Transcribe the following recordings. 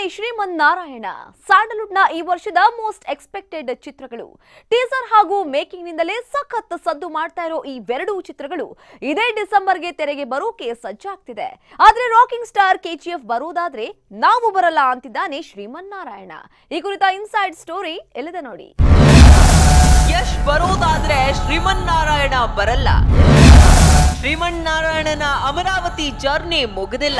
ಶ್ರೀಮನ್ ನಾರಾಯಣ ಸ್ಯಾಂಡಲ್ವುಡ್ನ ಈ ವರ್ಷದ ಮೋಸ್ಟ್ ಎಕ್ಸ್ಪೆಕ್ಟೆಡ್ ಚಿತ್ರಗಳು ಟೀಸರ್ ಹಾಗೂ ಮೇಕಿಂಗ್ ನಿಂದಲೇ ಸಖತ್ ಸದ್ದು ಮಾಡ್ತಾ ಇರೋ ಈ ಎರಡೂ ಚಿತ್ರಗಳು ಇದೇ ಡಿಸೆಂಬರ್ಗೆ ತೆರೆಗೆ ಬರೋಕೆ ಸಜ್ಜಾಗ್ತಿದೆ ಆದ್ರೆ ರಾಕಿಂಗ್ ಸ್ಟಾರ್ ಕೆಜಿಎಫ್ ಬರೋದಾದ್ರೆ ನಾವು ಬರಲ್ಲ ಅಂತಿದ್ದಾನೆ ಶ್ರೀಮನ್ ನಾರಾಯಣ ಈ ಕುರಿತ ಇನ್ಸೈಡ್ ಸ್ಟೋರಿ ಎಲ್ಲಿದೆ ನೋಡಿ ಯಶ್ ಬರೋದಾದ್ರೆ ಶ್ರೀಮನ್ನಾರಾಯಣ ಬರಲ್ಲ ಶ್ರೀಮನ್ನಾರಾಯಣನ ಅಮರಾವತಿ ಜರ್ನಿ ಮುಗಿದಿಲ್ಲ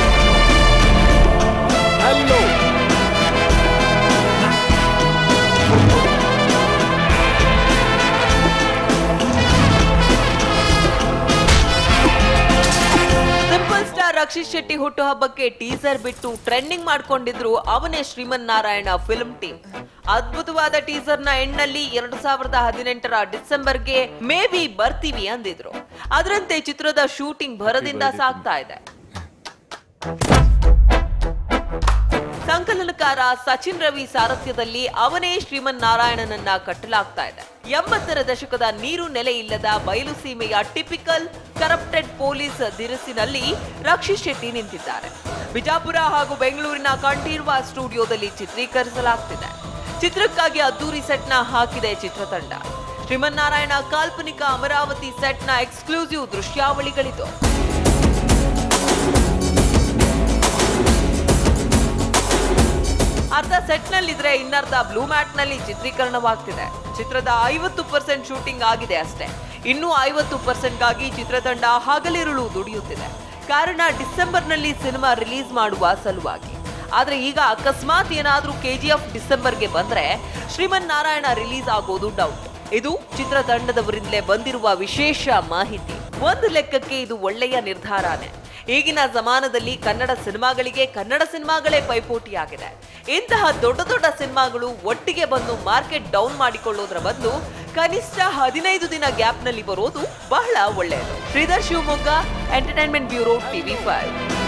ಸಿಂಪಲ್ ಸ್ಟಾರ್ ರಕ್ಷಿತ್ ಶೆಟ್ಟಿ ಹುಟ್ಟುಹಬ್ಬಕ್ಕೆ ಟೀಸರ್ ಬಿಟ್ಟು ಟ್ರೆಂಡಿಂಗ್ ಮಾಡ್ಕೊಂಡಿದ್ರು ಅವನೇ ಶ್ರೀಮನ್ ನಾರಾಯಣ ಫಿಲ್ಮ್ ಟೀಮ್ ಅದ್ಭುತವಾದ ಟೀಸರ್ ನ ಎಣ್ಣಲ್ಲಿ ಎರಡ್ ಸಾವಿರದ ಹದಿನೆಂಟರ ಡಿಸೆಂಬರ್ಗೆ ಮೇ ಬಿ ಬರ್ತೀವಿ ಅಂದಿದ್ರು ಅದರಂತೆ ಚಿತ್ರದ ಶೂಟಿಂಗ್ ಭರದಿಂದ ಸಾಗ್ತಾ ಇದೆ ಸಂಕಲನಕಾರ ಸಚಿನ್ ರವಿ ಸಾರಥ್ಯದಲ್ಲಿ ಅವನೇ ಶ್ರೀಮನ್ ನಾರಾಯಣನನ್ನ ಕಟ್ಟಲಾಗ್ತಾ ಇದೆ ಎಂಬತ್ತರ ದಶಕದ ನೀರು ನೆಲೆ ಇಲ್ಲದ ಬಯಲು ಸೀಮೆಯ ಟಿಪಿಕಲ್ ಕರಪ್ಟೆಡ್ ಪೊಲೀಸ್ ದಿರಿಸಿನಲ್ಲಿ ರಕ್ಷಿತ್ ಶೆಟ್ಟಿ ನಿಂತಿದ್ದಾರೆ ಬಿಜಾಪುರ ಹಾಗೂ ಬೆಂಗಳೂರಿನ ಕಂಠೀರ್ವ ಸ್ಟುಡಿಯೋದಲ್ಲಿ ಚಿತ್ರೀಕರಿಸಲಾಗ್ತಿದೆ ಚಿತ್ರಕ್ಕಾಗಿ ಅದ್ದೂರಿ ಸೆಟ್ನ ಹಾಕಿದೆ ಚಿತ್ರತಂಡ ಶ್ರೀಮನ್ನಾರಾಯಣ ಕಾಲ್ಪನಿಕ ಅಮರಾವತಿ ಸೆಟ್ನ ಎಕ್ಸ್ಕ್ಲೂಸಿವ್ ದೃಶ್ಯಾವಳಿಗಳಿದು ಅರ್ಧ ಸೆಟ್ ನಲ್ಲಿದ್ರೆ ಇನ್ನರ್ಧ ಬ್ಲೂ ಮ್ಯಾಟ್ ನಲ್ಲಿ ಚಿತ್ರೀಕರಣವಾಗ್ತಿದೆ ಚಿತ್ರದ ಐವತ್ತು ಪರ್ಸೆಂಟ್ ಶೂಟಿಂಗ್ ಆಗಿದೆ ಅಷ್ಟೇ ಇನ್ನು ಐವತ್ತು ಪರ್ಸೆಂಟ್ಗಾಗಿ ಚಿತ್ರತಂಡ ಹಗಲಿರುಳು ದುಡಿಯುತ್ತಿದೆ ಕಾರಣ ಡಿಸೆಂಬರ್ ನಲ್ಲಿ ಸಿನಿಮಾ ರಿಲೀಸ್ ಮಾಡುವ ಸಲುವಾಗಿ ಆದ್ರೆ ಈಗ ಅಕಸ್ಮಾತ್ ಏನಾದ್ರೂ ಕೆಜಿಎಫ್ ಡಿಸೆಂಬರ್ಗೆ ಬಂದ್ರೆ ಶ್ರೀಮನ್ ನಾರಾಯಣ ರಿಲೀಸ್ ಆಗೋದು ಡೌಟ್ ಇದು ಚಿತ್ರತಂಡದವರಿಂದಲೇ ಬಂದಿರುವ ವಿಶೇಷ ಮಾಹಿತಿ ಒಂದು ಲೆಕ್ಕಕ್ಕೆ ಇದು ಒಳ್ಳೆಯ ನಿರ್ಧಾರನೇ ಈಗಿನ ಜಮಾನದಲ್ಲಿ ಕನ್ನಡ ಸಿನಿಮಾಗಳಿಗೆ ಕನ್ನಡ ಸಿನಿಮಾಗಳೇ ಪೈಪೋಟಿಯಾಗಿದೆ ಇಂತಹ ದೊಡ್ಡ ದೊಡ್ಡ ಸಿನಿಮಾಗಳು ಒಟ್ಟಿಗೆ ಬಂದು ಮಾರ್ಕೆಟ್ ಡೌನ್ ಮಾಡಿಕೊಳ್ಳೋದ್ರ ಬದಲು ಕನಿಷ್ಠ ಹದಿನೈದು ದಿನ ಗ್ಯಾಪ್ನಲ್ಲಿ ಬರೋದು ಬಹಳ ಒಳ್ಳೆಯದು Shridhar Shivamogga entertainment bureau TV five